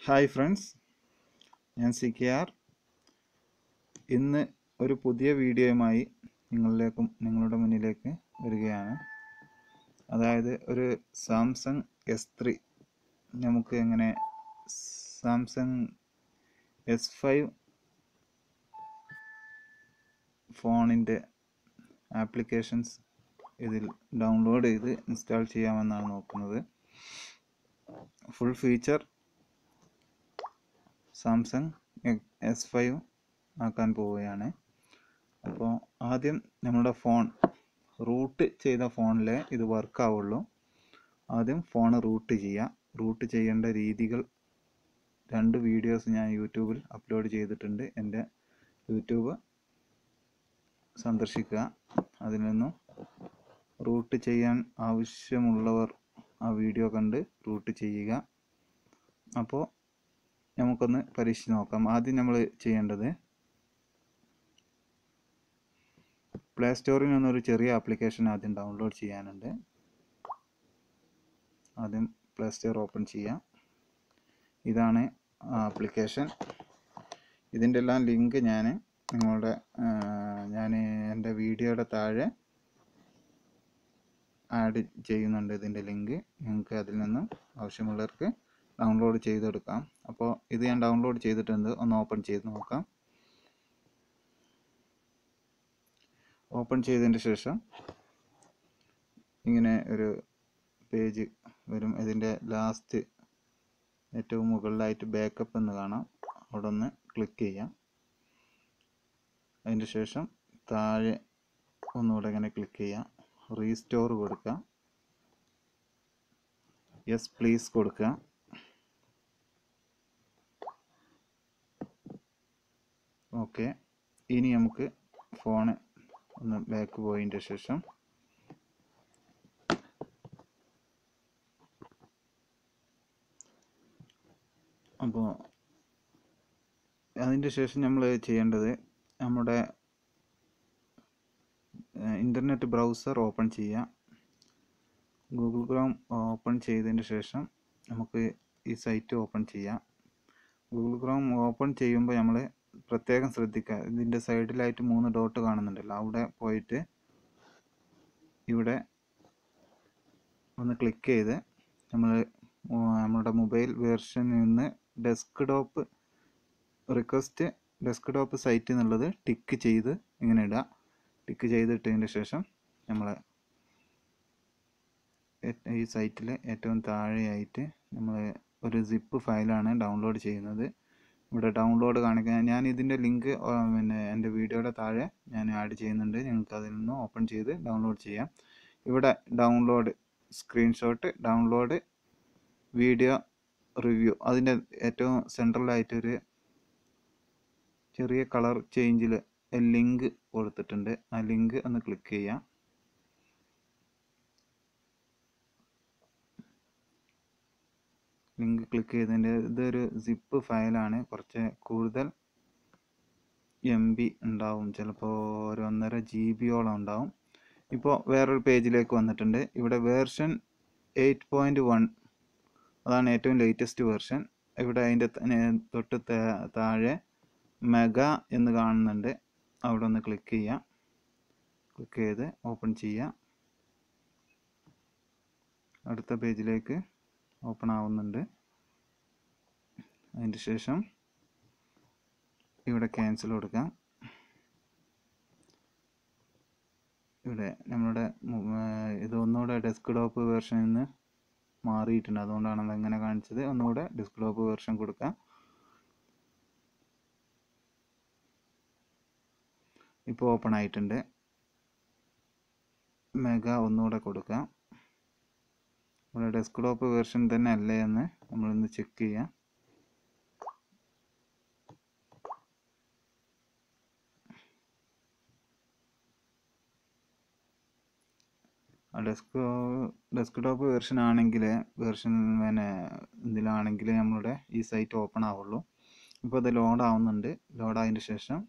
hi friends ഞാൻ C K R ഇന്ന് ഒരു പുതിയ വീഡിയോയുമായി നിങ്ങളിലേക്കും നിങ്ങളുടെ മുന്നിലേക്ക് വരികയാണ് അതായത് ഒരു സാംസങ് എസ് ത്രീ നമുക്ക് എങ്ങനെ സാംസങ് എസ് ഫൈവ് ഫോണിൻ്റെ ആപ്ലിക്കേഷൻസ് ഇതിൽ ഡൗൺലോഡ് ചെയ്ത് ഇൻസ്റ്റാൾ ചെയ്യാമെന്നാണ് നോക്കുന്നത് full feature Samsung S five ആക്കാൻ പോവുകയാണ് അപ്പോൾ ആദ്യം നമ്മുടെ ഫോൺ റൂട്ട് ചെയ്ത ഫോണിലെ ഇത് വർക്ക് ആവുള്ളൂ ആദ്യം ഫോൺ റൂട്ട് ചെയ്യുക റൂട്ട് ചെയ്യേണ്ട രീതികൾ രണ്ട് വീഡിയോസ് ഞാൻ യൂട്യൂബിൽ അപ്ലോഡ് ചെയ്തിട്ടുണ്ട് എൻ്റെ യൂട്യൂബ് സന്ദർശിക്കുക അതിൽ നിന്നും റൂട്ട് ചെയ്യാൻ ആവശ്യമുള്ളവർ ആ വീഡിയോ കണ്ട് റൂട്ട് ചെയ്യുക അപ്പോൾ നമുക്കൊന്ന് പരീക്ഷിച്ച് നോക്കാം ആദ്യം നമ്മൾ ചെയ്യേണ്ടത് പ്ലേ സ്റ്റോറിൽ നിന്നൊരു ചെറിയ ആപ്ലിക്കേഷൻ ആദ്യം ഡൗൺലോഡ് ചെയ്യാനുണ്ട് ആദ്യം പ്ലേ സ്റ്റോർ ഓപ്പൺ ചെയ്യാം ഇതാണ് ആ ആപ്ലിക്കേഷൻ ഇതിൻ്റെ എല്ലാം ലിങ്ക് ഞാൻ നിങ്ങളുടെ ഞാൻ എൻ്റെ വീഡിയോയുടെ താഴെ ആഡ് ചെയ്യുന്നുണ്ട് ഇതിൻ്റെ ലിങ്ക് നിങ്ങൾക്ക് അതിൽ നിന്നും ആവശ്യമുള്ളവർക്ക് ഡൗൺലോഡ് ചെയ്തെടുക്കാം അപ്പോൾ ഇത് ഞാൻ ഡൗൺലോഡ് ചെയ്തിട്ടുണ്ട് ഒന്ന് ഓപ്പൺ ചെയ്ത് നോക്കാം ഓപ്പൺ ചെയ്തതിന് ശേഷം ഇങ്ങനെ ഒരു പേജ് വരും ഇതിൻ്റെ ലാസ്റ്റ് ഏറ്റവും മുകളിലായിട്ട് ബാക്കപ്പ് എന്ന് കാണാം അവിടെ ഒന്ന് ക്ലിക്ക് ചെയ്യാം അതിൻ്റെ ശേഷം താഴെ ഒന്നുകൂടെ ഇങ്ങനെ ക്ലിക്ക് ചെയ്യാം റീസ്റ്റോർ കൊടുക്കുക യെസ് പ്ലീസ് കൊടുക്കുക ഓക്കെ ഇനി നമുക്ക് ഫോണ് ഒന്ന് ബാക്ക് പോയതിൻ്റെ ശേഷം അപ്പോൾ അതിൻ്റെ ശേഷം നമ്മൾ ചെയ്യേണ്ടത് നമ്മുടെ ഇൻ്റർനെറ്റ് ബ്രൗസർ ഓപ്പൺ ചെയ്യുക ഗൂഗിൾ ക്രോം ഓപ്പൺ ചെയ്തതിന് ശേഷം നമുക്ക് ഈ സൈറ്റ് ഓപ്പൺ ചെയ്യാം ഗൂഗിൾ ക്രോം ഓപ്പൺ ചെയ്യുമ്പോൾ നമ്മൾ പ്രത്യേകം ശ്രദ്ധിക്കുക ഇതിൻ്റെ സൈഡിലായിട്ട് മൂന്ന് ഡോട്ട് കാണുന്നുണ്ടല്ലോ അവിടെ പോയിട്ട് ഇവിടെ ഒന്ന് ക്ലിക്ക് ചെയ്ത് നമ്മൾ നമ്മുടെ മൊബൈൽ വേർഷനിൽ നിന്ന് desktop request desktop site എന്നുള്ളത് ടിക്ക് ചെയ്ത് ഇങ്ങനെ ഇടുക ടിക്ക് ചെയ്തിട്ടതിന് ശേഷം നമ്മൾ ഈ സൈറ്റിൽ ഏറ്റവും താഴെയായിട്ട് നമ്മൾ ഒരു സിപ്പ് ഫയലാണ് ഡൗൺലോഡ് ചെയ്യുന്നത് ഇവിടെ ഡൗൺലോഡ് കാണിക്കാൻ ഞാൻ ഇതിൻ്റെ ലിങ്ക് പിന്നെ എൻ്റെ വീഡിയോയുടെ താഴെ ഞാൻ ആഡ് ചെയ്യുന്നുണ്ട് നിങ്ങൾക്ക് അതിൽ നിന്ന് ഓപ്പൺ ചെയ്ത് ഡൗൺലോഡ് ചെയ്യാം ഇവിടെ download screenshot download video review അതിൻ്റെ ഏറ്റവും സെൻട്രലായിട്ടൊരു ചെറിയ കളർ ചേഞ്ചിൽ ലിങ്ക് കൊടുത്തിട്ടുണ്ട് ആ ലിങ്ക് ഒന്ന് ക്ലിക്ക് ചെയ്യാം ലിങ്ക് ക്ലിക്ക് ചെയ്തതിൻ്റെ ഇതൊരു സിപ്പ് ഫയലാണ് കുറച്ച് കൂടുതൽ എം ബി ഉണ്ടാവും ചിലപ്പോൾ ഒരു ഒന്നര ജി ബിയോളം ഉണ്ടാവും ഇപ്പോൾ വേറൊരു പേജിലേക്ക് വന്നിട്ടുണ്ട് ഇവിടെ വേർഷൻ എയ്റ്റ് പോയിൻറ്റ് വൺ അതാണ് ഏറ്റവും ലേറ്റസ്റ്റ് വേർഷൻ ഇവിടെ അതിൻ്റെ തൊട്ട് താഴെ മെഗ എന്ന് കാണുന്നുണ്ട് അവിടെ ഒന്ന് ക്ലിക്ക് ചെയ്യാം ക്ലിക്ക് ചെയ്ത് ഓപ്പൺ ചെയ്യാം അടുത്ത പേജിലേക്ക് ഓപ്പൺ ആവുന്നുണ്ട് അതിൻ്റെ ശേഷം ഇവിടെ ക്യാൻസൽ കൊടുക്കാം ഇവിടെ നമ്മളുടെ ഇത് ഒന്നുകൂടെ ഡെസ്ക് ടോപ്പ് വേർഷനിൽ നിന്ന് മാറിയിട്ടുണ്ട് അതുകൊണ്ടാണ് അത് അങ്ങനെ കാണിച്ചത് ഒന്നുകൂടെ ഡെസ്ക് ടോപ്പ് വേർഷൻ കൊടുക്കാം ഇപ്പോൾ ഓപ്പൺ ആയിട്ടുണ്ട് മെഗ ഒന്നുകൂടെ കൊടുക്കാം നമ്മുടെ ഡെസ്ക്ടോപ്പ് വേർഷൻ തന്നെ അല്ലേ എന്ന് നമ്മളൊന്ന് ചെക്ക് ചെയ്യാം ഡെസ്ക് ഡെസ്ക്ടോപ്പ് വേർഷൻ ആണെങ്കിൽ വേർഷൻ പിന്നെ ഇതിലാണെങ്കിൽ നമ്മളുടെ ഈ സൈറ്റ് ഓപ്പൺ ആവുള്ളൂ ഇപ്പോൾ അത് ലോഡ് ആവുന്നുണ്ട് ലോഡ് ആയതിന് ശേഷം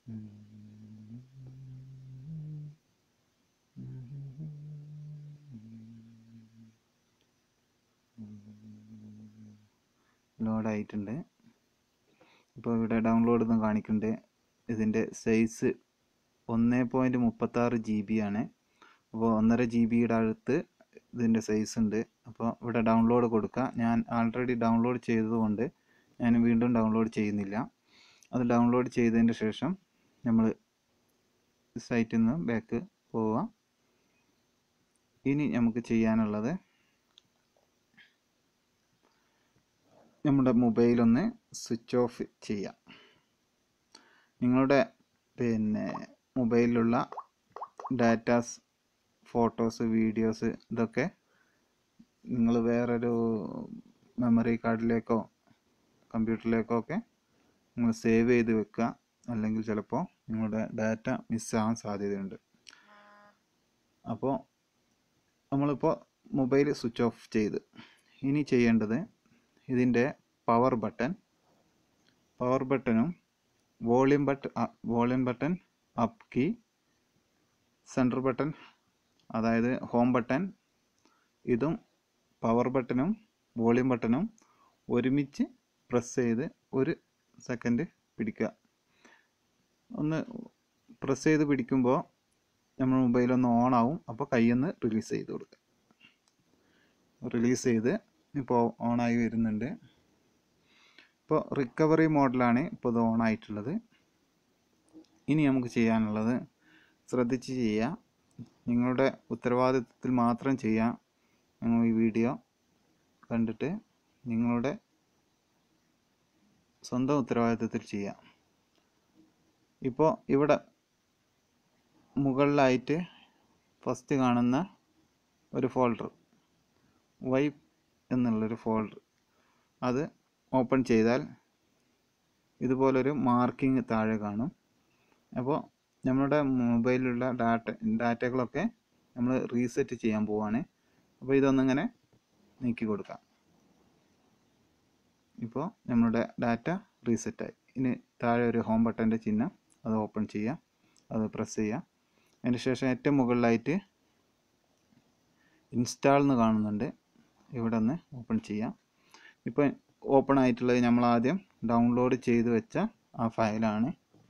ലോഡ് ആയിട്ടുണ്ട് ഇപ്പോൾ ഇവിടെ ഡൗൺലോഡ് എന്ന് കാണിക്കുന്നുണ്ട് ഇതിൻ്റെ സൈസ് ഒന്ന് പോയിൻറ്റ് മുപ്പത്താറ് ജി ബി ആണ് അപ്പോൾ ഒന്നര ജി ബിയുടെ അടുത്ത് ഇതിൻ്റെ സൈസ് ഉണ്ട് അപ്പോൾ ഇവിടെ ഡൗൺലോഡ് കൊടുക്കുക ഞാൻ ആൾറെഡി ഡൗൺലോഡ് ചെയ്തതുകൊണ്ട് ഞാൻ വീണ്ടും ഡൗൺലോഡ് ചെയ്യുന്നില്ല അത് ഡൗൺലോഡ് ചെയ്തതിന് ശേഷം നമ്മൾ സൈറ്റിൽ നിന്ന് ബാക്ക് പോവുക ഇനി നമുക്ക് ചെയ്യാനുള്ളത് നമ്മുടെ മൊബൈൽ ഒന്ന് സ്വിച്ച് ഓഫ് ചെയ്യാം നിങ്ങളുടെ പിന്നെ മൊബൈലിലുള്ള ഡാറ്റാസ് ഫോട്ടോസ് വീഡിയോസ് ഇതൊക്കെ നിങ്ങൾ വേറൊരു മെമ്മറി കാർഡിലേക്കോ കമ്പ്യൂട്ടറിലേക്കോ ഒക്കെ നിങ്ങൾ സേവ് ചെയ്ത് വെക്കുക അല്ലെങ്കിൽ ചിലപ്പോൾ നിങ്ങളുടെ ഡാറ്റ മിസ്സാകാൻ സാധ്യതയുണ്ട് അപ്പോൾ നമ്മളിപ്പോൾ മൊബൈൽ സ്വിച്ച് ഓഫ് ചെയ്ത് ഇനി ചെയ്യേണ്ടത് ഇതിൻ്റെ പവർ ബട്ടൺ പവർ ബട്ടണും volume button volume button up key centre button അതായത് ഹോം ബട്ടൺ ഇതും പവർ ബട്ടണും വോളിയം ബട്ടണും ഒരുമിച്ച് പ്രസ് ചെയ്ത് ഒരു സെക്കൻഡ് പിടിക്കുക ഒന്ന് പ്രസ് ചെയ്ത് പിടിക്കുമ്പോൾ നമ്മൾ മൊബൈൽ ഒന്ന് ഓൺ ആവും അപ്പോൾ കയ്യിൽ നിന്ന് റിലീസ് ചെയ്ത് കൊടുക്കുക റിലീസ് ചെയ്ത് ഇപ്പോൾ ഓണായി വരുന്നുണ്ട് ഇപ്പോൾ റിക്കവറി മോഡിലാണ് ഇപ്പോൾ ഇത് ഓൺ ആയിട്ടുള്ളത് ഇനി നമുക്ക് ചെയ്യാനുള്ളത് ശ്രദ്ധിച്ച് ചെയ്യുക നിങ്ങളുടെ ഉത്തരവാദിത്വത്തിൽ മാത്രം ചെയ്യാം നിങ്ങൾ ഈ വീഡിയോ കണ്ടിട്ട് നിങ്ങളുടെ സ്വന്തം ഉത്തരവാദിത്വത്തിൽ ചെയ്യാം ഇപ്പോൾ ഇവിടെ മുകളിലായിട്ട് ഫസ്റ്റ് കാണുന്ന ഒരു ഫോൾഡർ വൈപ്പ് എന്നുള്ളൊരു ഫോൾഡർ അത് ഓപ്പൺ ചെയ്താൽ ഇതുപോലൊരു മാർക്കിംഗ് താഴെ കാണും അപ്പോൾ നമ്മുടെ മൊബൈലിലുള്ള ഡാറ്റ ഡാറ്റകളൊക്കെ നമ്മൾ റീസെറ്റ് ചെയ്യാൻ പോവാണ് അപ്പോൾ ഇതൊന്നിങ്ങനെ നീക്കി കൊടുക്കാം ഇപ്പോൾ നമ്മളുടെ ഡാറ്റ റീസെറ്റായി ഇനി താഴെ ഒരു ഹോം ബട്ടൻ്റെ ചിഹ്നം അത് ഓപ്പൺ ചെയ്യുക അത് പ്രസ് ചെയ്യുക അതിന് ശേഷം ഏറ്റവും മുകളിലായിട്ട് ഇൻസ്റ്റാൾ എന്ന് കാണുന്നുണ്ട് ഇവിടെ ഒന്ന് ഓപ്പൺ ചെയ്യാം ഇപ്പോൾ ഓപ്പൺ ആയിട്ടുള്ളത് നമ്മൾ ആദ്യം ഡൗൺലോഡ് ചെയ്ത് വെച്ച ആ ഫയലാണ്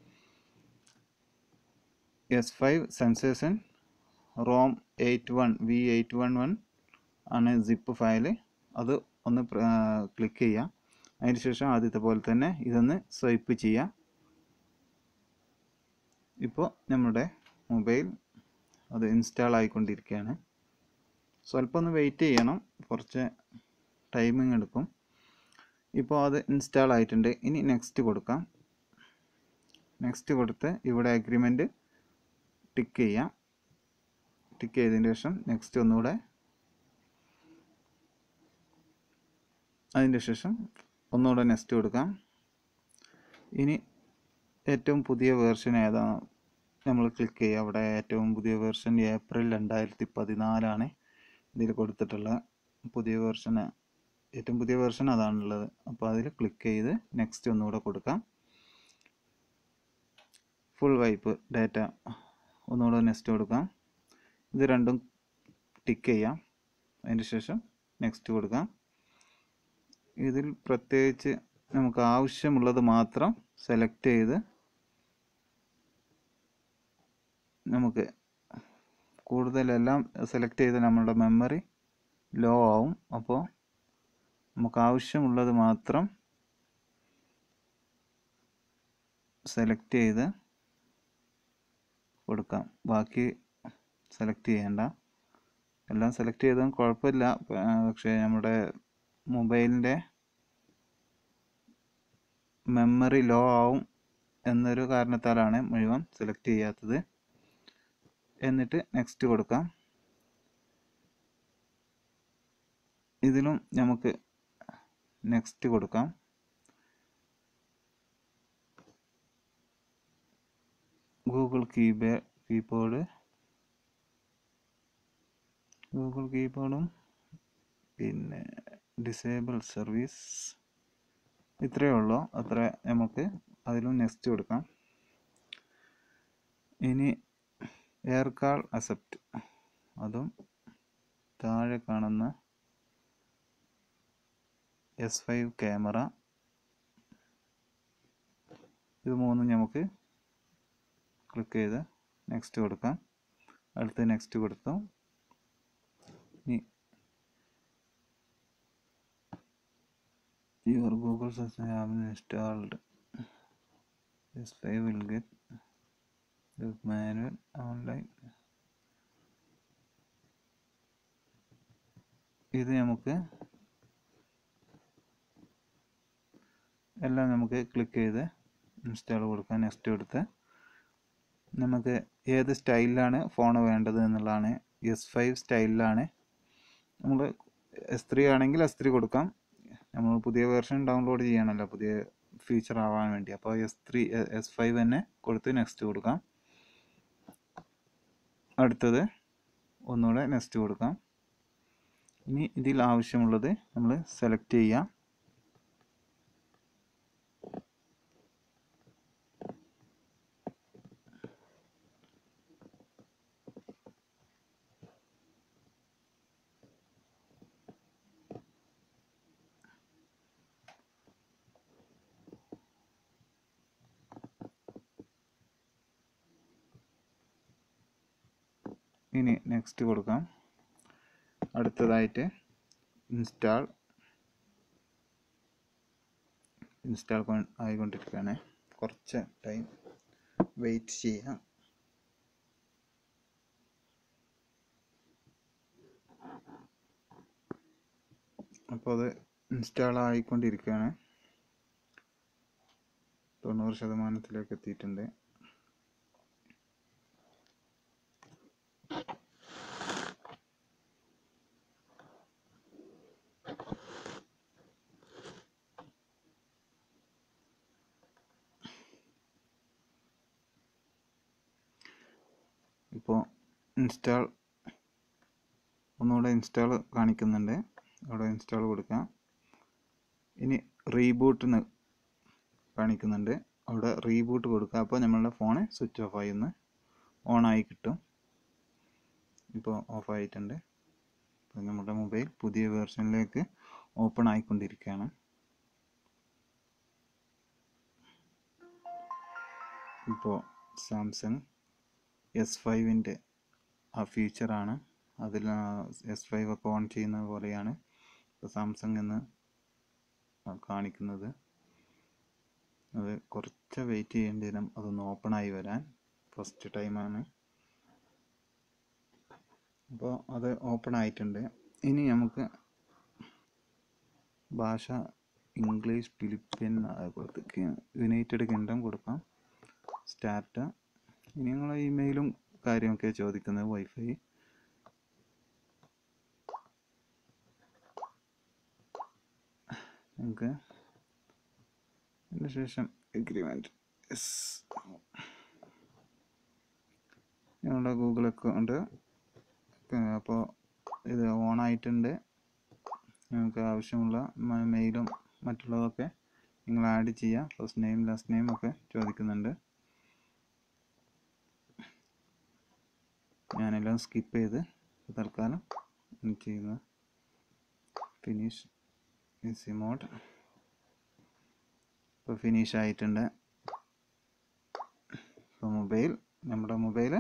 S five sensation ROM eight one V eight one one ആണ് സിപ്പ് ഫയൽ അത് ഒന്ന് ക്ലിക്ക് ചെയ്യുക അതിന് ശേഷം ആദ്യത്തെ പോലെ തന്നെ ഇതൊന്ന് സ്വൈപ്പ് ചെയ്യുക ഇപ്പോൾ നമ്മുടെ മൊബൈൽ അത് ഇൻസ്റ്റാൾ ആയിക്കൊണ്ടിരിക്കുകയാണ് സ്വല്പം ഒന്ന് വെയിറ്റ് ചെയ്യണം കുറച്ച് ടൈമിംഗ് എടുക്കും ഇപ്പോൾ അത് ഇൻസ്റ്റാൾ ആയിട്ടുണ്ട് ഇനി നെക്സ്റ്റ് കൊടുക്കാം നെക്സ്റ്റ് കൊടുത്ത് ഇവിടെ അഗ്രിമെൻറ്റ് ടിക്ക് ചെയ്യാം ടിക്ക് ചെയ്തതിന് ശേഷം നെക്സ്റ്റ് ഒന്നുകൂടെ അതിൻ്റെ ശേഷം ഒന്നുകൂടെ നെക്സ്റ്റ് കൊടുക്കാം ഇനി ഏറ്റവും പുതിയ വേർഷൻ ഏതാണ് നമ്മൾ ക്ലിക്ക് ചെയ്യുക അവിടെ ഏറ്റവും പുതിയ വേർഷൻ ഏപ്രിൽ രണ്ടായിരത്തി പതിനാലാണ് ഇതിൽ കൊടുത്തിട്ടുള്ള പുതിയ വേർഷൻ ഏറ്റവും പുതിയ വേർഷൻ അതാണുള്ളത് അപ്പോൾ അതിൽ ക്ലിക്ക് ചെയ്ത് നെക്സ്റ്റ് ഒന്നുകൂടെ കൊടുക്കാം ഫുൾ വൈപ്പ് ഡാറ്റ ഒന്നുകൂടെ നെക്സ്റ്റ് കൊടുക്കാം ഇത് രണ്ടും ടിക്ക് ചെയ്യാം അതിന് ശേഷം നെക്സ്റ്റ് കൊടുക്കാം ഇതിൽ പ്രത്യേകിച്ച് നമുക്ക് ആവശ്യമുള്ളത് മാത്രം സെലക്ട് ചെയ്ത് നമുക്ക് കൂടുതലെല്ലാം സെലക്ട് ചെയ്ത് നമ്മളുടെ മെമ്മറി ലോ ആവും അപ്പോൾ നമുക്ക് ആവശ്യമുള്ളത് മാത്രം സെലക്ട് ചെയ്ത് കൊടുക്കാം ബാക്കി സെലക്ട് ചെയ്യേണ്ട എല്ലാം സെലക്ട് ചെയ്തും കുഴപ്പമില്ല പക്ഷേ നമ്മുടെ മൊബൈലിൻ്റെ മെമ്മറി ലോ ആവും എന്നൊരു കാരണത്താലാണ് മുഴുവൻ സെലക്ട് ചെയ്യാത്തത് എന്നിട്ട് നെക്സ്റ്റ് കൊടുക്കാം ഇതിലും നമുക്ക് നെക്സ്റ്റ് കൊടുക്കാം ഗൂഗിൾ കീബേ കീബോർഡ് ഗൂഗിൾ കീബോർഡും പിന്നെ ഡിസേബിൾ സർവീസ് ഇത്രയേ ഉള്ളൂ അത്ര നമുക്ക് അതിലും നെക്സ്റ്റ് കൊടുക്കാം ഇനി എയർ കാൾ അക്സെപ്റ്റ് അതും താഴെ കാണുന്ന എസ് ഫൈവ് ക്യാമറ ഇത് മൂന്നും നമുക്ക് ക്ലിക്ക് ചെയ്ത് നെക്സ്റ്റ് കൊടുക്കാം അടുത്ത് നെക്സ്റ്റ് കൊടുത്തു ഇനി your Google system have installed S five will get manual online ഇത് നമുക്ക് എല്ലാം നമുക്ക് ക്ലിക്ക് ചെയ്ത് ഇൻസ്റ്റാൾ കൊടുക്കാം നെക്സ്റ്റ് കൊടുത്ത് നമുക്ക് ഏത് സ്റ്റൈലിലാണ് ഫോൺ വേണ്ടത് എന്നുള്ളതാണ് എസ് ഫൈവ് സ്റ്റൈലിലാണ് നമ്മൾ എസ് ത്രീ ആണെങ്കിൽ എസ് ത്രീ കൊടുക്കാം നമ്മൾ പുതിയ വേർഷൻ ഡൗൺലോഡ് ചെയ്യണമല്ലോ പുതിയ ഫീച്ചർ ആവാൻ വേണ്ടി അപ്പോൾ എസ് ത്രീ എസ് ഫൈവ് തന്നെ കൊടുത്ത് നെക്സ്റ്റ് കൊടുക്കാം അടുത്തത് ഒന്നുകൂടെ നെക്സ്റ്റ് കൊടുക്കാം ഇനി ഇതിൽ ആവശ്യമുള്ളത് നമ്മൾ സെലക്ട് ചെയ്യാം ഇനി നെക്സ്റ്റ് കൊടുക്കാം അടുത്തതായിട്ട് ഇൻസ്റ്റാൾ ഇൻസ്റ്റാൾ ആയിക്കൊണ്ടിരിക്കുകയാണ് കുറച്ച് ടൈം വെയിറ്റ് ചെയ്യാം അപ്പോൾ അത് ഇൻസ്റ്റാൾ ആയിക്കൊണ്ടിരിക്കുകയാണ് തൊണ്ണൂറ് ശതമാനത്തിലേക്ക് എത്തിയിട്ടുണ്ട് ഇപ്പോൾ ഇൻസ്റ്റാൾ ഒന്നുകൂടെ ഇൻസ്റ്റാൾ കാണിക്കുന്നുണ്ട് അവിടെ ഇൻസ്റ്റാൾ കൊടുക്കാം ഇനി റീബൂട്ടിന് കാണിക്കുന്നുണ്ട് അവിടെ റീബൂട്ട് കൊടുക്കുക അപ്പോൾ നമ്മളുടെ ഫോണ് സ്വിച്ച് ഓഫ് ആയി ഒന്ന് ഓൺ ആയി കിട്ടും ഇപ്പോൾ ഓഫ് ആയിട്ടുണ്ട് അപ്പോൾ നമ്മുടെ മൊബൈൽ പുതിയ വേർഷനിലേക്ക് ഓപ്പൺ ആയിക്കൊണ്ടിരിക്കുകയാണ് ഇപ്പോൾ സാംസങ് എസ് ഫൈവിൻ്റെ ആ ഫീച്ചറാണ് അതിൽ എസ് ഫൈവ് ഒക്കെ ഓൺ ചെയ്യുന്ന പോലെയാണ് ഇപ്പോൾ സാംസങ് എന്ന് കാണിക്കുന്നത് അത് കുറച്ച് വെയിറ്റ് ചെയ്യേണ്ടി വരും അതൊന്ന് ഓപ്പൺ ആയി വരാൻ ഫസ്റ്റ് ടൈമാണ് അപ്പോൾ അത് ഓപ്പൺ ആയിട്ടുണ്ട് ഇനി നമുക്ക് ഭാഷ ഇംഗ്ലീഷ് ഫിലിപ്പിൻ അതുപോലത്തെ യുണൈറ്റഡ് കിങ്ഡം കൊടുക്കാം സ്റ്റാർട്ട് ഇനി നിങ്ങളെ ഇമെയിലും കാര്യമൊക്കെ ചോദിക്കുന്നത് വൈഫൈ നമുക്ക് അതിന് ശേഷം എഗ്രിമെൻറ്റ് യെസ് ഞങ്ങളുടെ ഗൂഗിൾ അക്കൗണ്ട് അപ്പോൾ ഇത് ഓൺ ആയിട്ടുണ്ട് നിങ്ങൾക്ക് ആവശ്യമുള്ള മെയിലും മറ്റുള്ളതൊക്കെ നിങ്ങൾ ആഡ് ചെയ്യുക ഫസ്റ്റ് നെയിം ലാസ്റ്റ് നെയിം ഒക്കെ ചോദിക്കുന്നുണ്ട് ഞാനെല്ലാം സ്കിപ്പ് ചെയ്ത് തൽക്കാലം ചെയ്യുന്ന ഫിനിഷ് ഈസി മോഡ് ഇപ്പോൾ ഫിനിഷ് ആയിട്ടുണ്ട് ഇപ്പോൾ മൊബൈൽ നമ്മുടെ മൊബൈൽ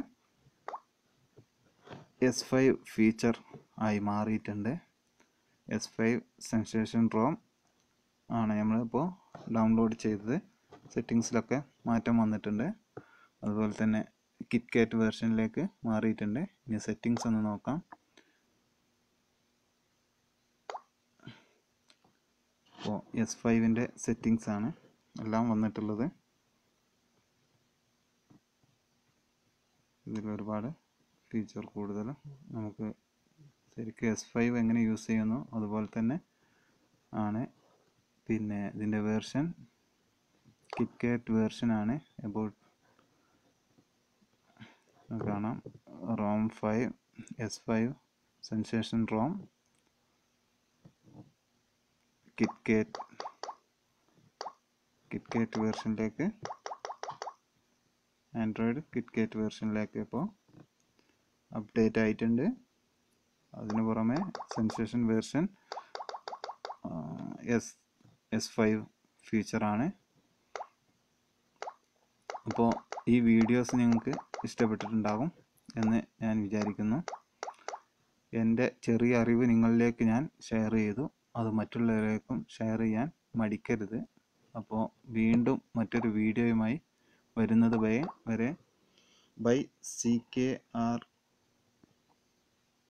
എസ് ഫൈവ് ഫീച്ചർ ആയി മാറിയിട്ടുണ്ട് എസ് ഫൈവ് സെൻസേഷൻ റോം ആണ് നമ്മളിപ്പോൾ ഡൗൺലോഡ് ചെയ്തത് സെറ്റിങ്സിലൊക്കെ മാറ്റം വന്നിട്ടുണ്ട് അതുപോലെ തന്നെ കിറ്റ്കാറ്റ് വേർഷനിലേക്ക് മാറിയിട്ടുണ്ട് ഇനി സെറ്റിങ്സ് ഒന്ന് നോക്കാം അപ്പോൾ എസ് ഫൈവിൻ്റെ സെറ്റിങ്സ് ആണ് എല്ലാം വന്നിട്ടുള്ളത് ഇതിൽ ഒരുപാട് ഫീച്ചർ കൂടുതൽ നമുക്ക് ശരിക്കും എസ് ഫൈവ് എങ്ങനെ യൂസ് ചെയ്യുന്നു അതുപോലെ തന്നെ ആണ് പിന്നെ ഇതിൻ്റെ വേർഷൻ കിറ്റ്കാറ്റ് വേർഷനാണ് എബൌട്ട് കാണാം ROM five S five sensation ROM KitKat KitKat വേർഷനിലേക്ക് ആൻഡ്രോയിഡ് കിറ്റ്കേറ്റ് വെർഷനിലേക്ക് ഇപ്പോൾ അപ്ഡേറ്റ് ആയിട്ടുണ്ട് അതിന് പുറമെ sensation version S S five ഫീച്ചറാണ് അപ്പോൾ ഈ വീഡിയോസ് നിങ്ങൾക്ക് ഇഷ്ടപ്പെട്ടിട്ടുണ്ടാകും എന്ന് ഞാൻ വിചാരിക്കുന്നു എൻ്റെ ചെറിയ അറിവ് നിങ്ങളിലേക്ക് ഞാൻ ഷെയർ ചെയ്തു അത് മറ്റുള്ളവരേക്കും ഷെയർ ചെയ്യാൻ മടിക്കരുത് അപ്പോൾ വീണ്ടും മറ്റൊരു വീഡിയോയുമായി വരുന്നത് വരെ വരെ ബൈ സി കെ ആർ